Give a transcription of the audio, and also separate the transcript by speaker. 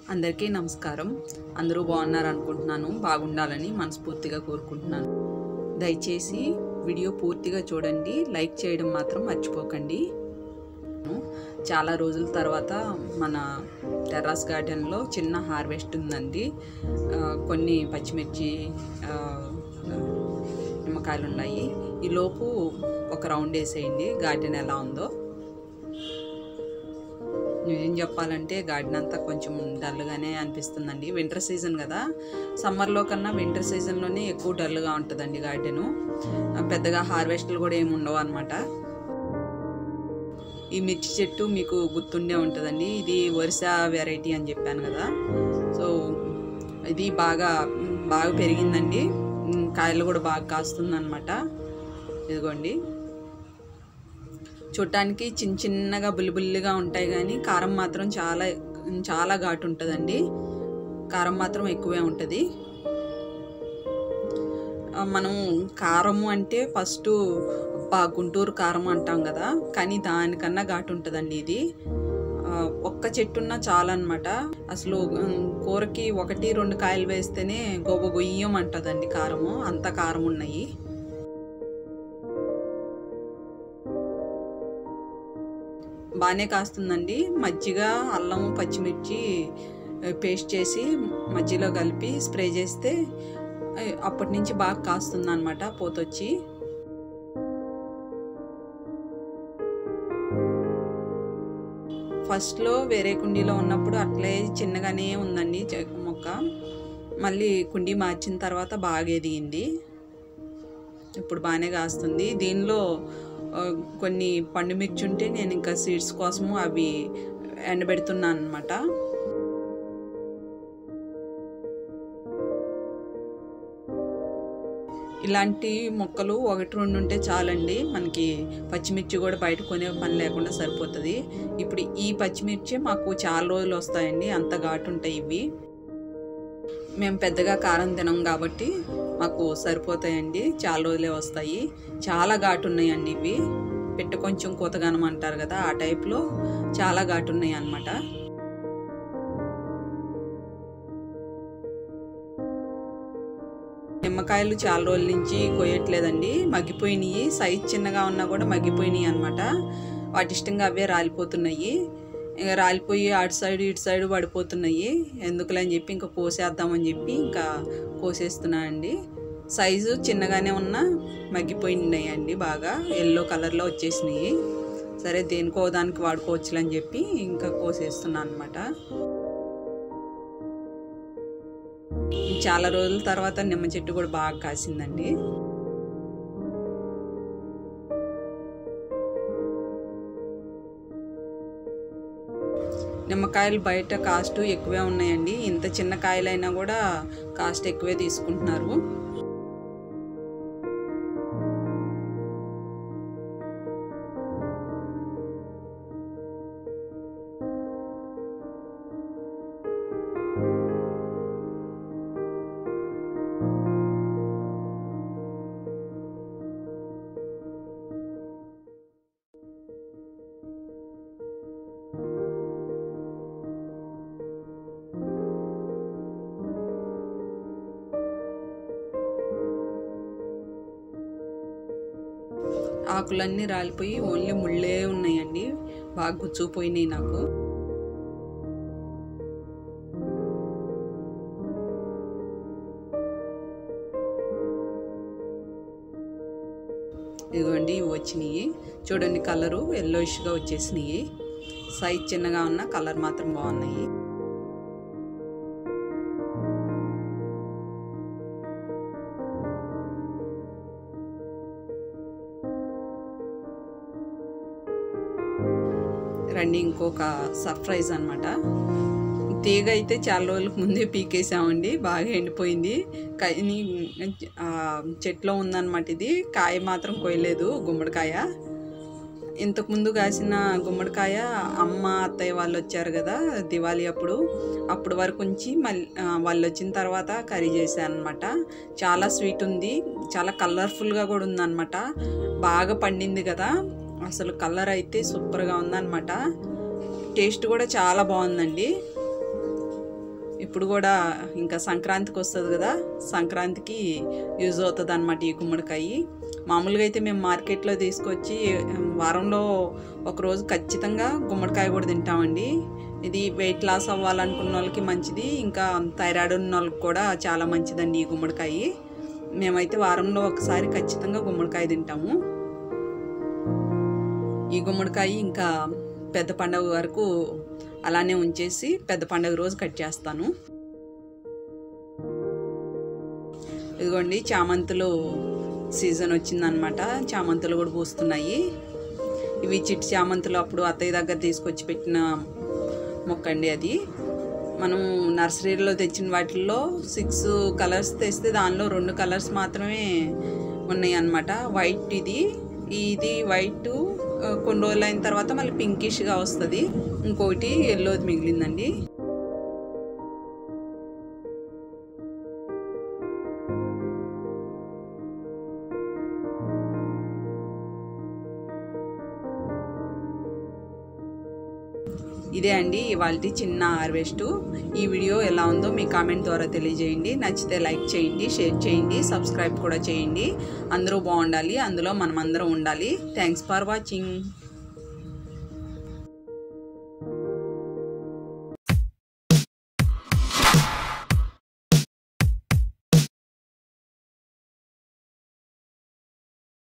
Speaker 1: అందరికీ నమస్కారం అందరూ బాగున్నారు అనుకుంటున్నాను బాగుండాలని మనస్ఫూర్తిగా కోరుకుంటున్నాను దయచేసి వీడియో పూర్తిగా చూడండి లైక్ చేయడం మాత్రం మర్చిపోకండి చాలా రోజుల తర్వాత మన టెర్రాస్ గార్డెన్లో చిన్న హార్వెస్ట్ ఉందండి ఆ, కొన్ని పచ్చిమిర్చి ఆ, నిమ్మకాయలు ఉన్నాయి ఈ లోపు ఒక రౌండ్ వేసేయండి గార్డెన్ ఎలా ఉందో నిజం చెప్పాలంటే గార్డెన్ అంతా కొంచెం డల్గానే అనిపిస్తుందండి వింటర్ సీజన్ కదా సమ్మర్లో కన్నా వింటర్ సీజన్లోనే ఎక్కువ డల్గా ఉంటుందండి గార్డెను పెద్దగా హార్వెస్ట్లు కూడా ఏమి ఉండవు అనమాట ఈ మిర్చి చెట్టు మీకు గుర్తుండే ఉంటుందండి ఇది వరుస వెరైటీ అని చెప్పాను కదా సో ఇది బాగా బాగా పెరిగిందండి ఉమ్, కాయలు కూడా బాగా కాస్తుంది అనమాట ఇదిగోండి చూడటానికి చిన్న చిన్నగా బుల్లిబుల్లిగా ఉంటాయి కానీ కారం మాత్రం చాలా చాలా ఘాటు ఉంటుందండి కారం మాత్రం ఎక్కువే ఉంటుంది ఆ, మనం కారము అంటే ఫస్ట్ పా గుంటూరు కారం అంటాం కదా కానీ దానికన్నా ఘాటు ఉంటుందండి ఇది ఆ, ఒక్క చెట్టున్న చాలన్నమాట అసలు ఉమ్, కూరకి ఒకటి రెండు కాయలు వేస్తేనే గోబ గొయ్యం అంటుందండి కారము అంత కారం ఉన్నాయి బాగానే కాస్తుందండి మజ్జిగ అల్లం పచ్చిమిర్చి ఆ, పేస్ట్ చేసి మజ్జిలో కలిపి స్ప్రే చేస్తే ఆ, అప్పటి నుంచి బాగా కాస్తుంది అనమాట పోతొచ్చి ఫస్ట్లో వేరే కుండీలో ఉన్నప్పుడు అట్లే చిన్నగానే ఉందండి చె- మొక్క మళ్ళీ కుండీ మార్చిన తర్వాత బాగా ఎదిగింది ఇప్పుడు బాగానే కాస్తుంది దీనిలో ఆ, కొన్ని పండు మిర్చి ఉంటే నేను ఇంకా సీడ్స్ కోసము అవి ఎండబెడుతున్నాను అనమాట ఇలాంటి మొక్కలు ఒకటి రెండు ఉంటే చాలండి మనకి పచ్చిమిర్చి కూడా బయట కొనే పని లేకుండా సరిపోతుంది ఇప్పుడు ఈ పచ్చిమిర్చి మాకు చాలా రోజులు వస్తాయండి అంత ఘాటు ఉంటాయి ఇవి మేము పెద్దగా కారం తినం కాబట్టి మాకు సరిపోతాయండి చాలా రోజులే వస్తాయి చాలా ఘాటు ఉన్నాయండి ఇవి పెట్టు కొంచెం కూతగానం అంటారు కదా ఆ టైప్లో చాలా ఘాటు ఉన్నాయి అన్నమాట నిమ్మకాయలు చాలా రోజుల నుంచి కొయ్యట్లేదండి మగ్గిపోయినాయి సైజ్ చిన్నగా ఉన్నా కూడా మగ్గిపోయినాయి అనమాట వాటి ఇష్టంగా అవే రాలిపోతున్నాయి ఇంకా రాలిపోయి అటు సైడ్ ఇటు సైడ్ పడిపోతున్నాయి ఎందుకులే అని చెప్పి ఇంకా కోసేద్దామని చెప్పి ఇంకా కోసేస్తున్నానండి సైజు చిన్నగానే ఉన్నా మగ్గిపోయినాయండి బాగా ఎల్లో కలర్లో వచ్చేసినాయి సరే దేనికో దానికి వాడుకోవచ్చులే అని చెప్పి ఇంకా కోసేస్తున్నాను అనమాట చాలా రోజుల తర్వాత నిమ్మ చెట్టు కూడా బాగా కాసిందండి నిమ్మకాయలు బయట కాస్ట్ ఎక్కువే ఉన్నాయండి ఇంత చిన్న కాయలైనా కూడా కాస్ట్ ఎక్కువే తీసుకుంటున్నారు ఆకులన్నీ రాలిపోయి ఓన్లీ ముళ్ళే ఉన్నాయండి బాగా గుచ్చుకుపోయినాయి నాకు ఇదిగోండి ఇవి వచ్చినాయి చూడండి కలరు ఎల్లోయిష్గా వచ్చేసినాయి సైజ్ చిన్నగా ఉన్న కలర్ మాత్రం బాగున్నాయి రండి ఇంకొక సర్ప్రైజ్ అనమాట తీగ అయితే చాలా రోజులకు ముందే పీకేసామండి బాగా ఎండిపోయింది కానీ ఆ, చెట్లో ఉందన్నమాట ఇది కాయ మాత్రం కొయ్యలేదు గుమ్మడికాయ ఇంతకుముందు కాసిన గుమ్మడికాయ అమ్మ అత్తయ్య వాళ్ళు వచ్చారు కదా దివాళీ అప్పుడు అప్పుడు వరకు ఉంచి మళ్ళీ ఆ, వాళ్ళు వచ్చిన తర్వాత కర్రీ చేశాను అనమాట చాలా స్వీట్ ఉంది చాలా కలర్ఫుల్గా కూడా ఉందన్నమాట బాగా పండింది కదా అసలు కలర్ అయితే సూపర్గా ఉందన్నమాట టేస్ట్ కూడా చాలా బాగుందండి ఇప్పుడు కూడా ఇంకా సంక్రాంతికి వస్తుంది కదా సంక్రాంతికి యూజ్ అవుతుంది అనమాట ఈ గుమ్మడికాయ మామూలుగా అయితే మేము మార్కెట్లో తీసుకొచ్చి వారంలో ఒకరోజు ఖచ్చితంగా గుమ్మడికాయ కూడా తింటామండి ఇది వెయిట్ లాస్ అవ్వాలనుకున్న వాళ్ళకి మంచిది ఇంకా థైరాయిడ్ ఉన్న వాళ్ళకి కూడా చాలా మంచిదండి ఈ గుమ్మడికాయ మేమైతే వారంలో ఒకసారి ఖచ్చితంగా గుమ్మడికాయ తింటాము ఈ గుమ్మడికాయ ఇంకా పెద్ద పండుగ వరకు అలానే ఉంచేసి పెద్ద పండుగ రోజు కట్ చేస్తాను ఇదిగోండి చామంతులు సీజన్ వచ్చిందనమాట చామంతులు కూడా పూస్తున్నాయి ఇవి చిట్టి చామంతులు అప్పుడు అత్తయ్య దగ్గర తీసుకొచ్చి పెట్టిన మొక్క అండి అది మనం నర్సరీలో తెచ్చిన వాటిల్లో సిక్స్ కలర్స్ తెస్తే దానిలో రెండు కలర్స్ మాత్రమే ఉన్నాయి అన్నమాట వైట్ ఇది ఇది వైట్ కొన్ని రోజులు అయిన తర్వాత మళ్ళీ పింకిష్గా వస్తుంది ఇంకోటి ఎల్లోది మిగిలిందండి ఇదే అండి ఇవాళ చిన్న హార్వెస్ట్ ఈ వీడియో ఎలా ఉందో మీ కామెంట్ ద్వారా తెలియజేయండి నచ్చితే లైక్ చేయండి షేర్ చేయండి సబ్స్క్రైబ్ కూడా చేయండి అందరూ బాగుండాలి అందులో మనమందరం ఉండాలి థ్యాంక్స్ ఫర్ వాచింగ్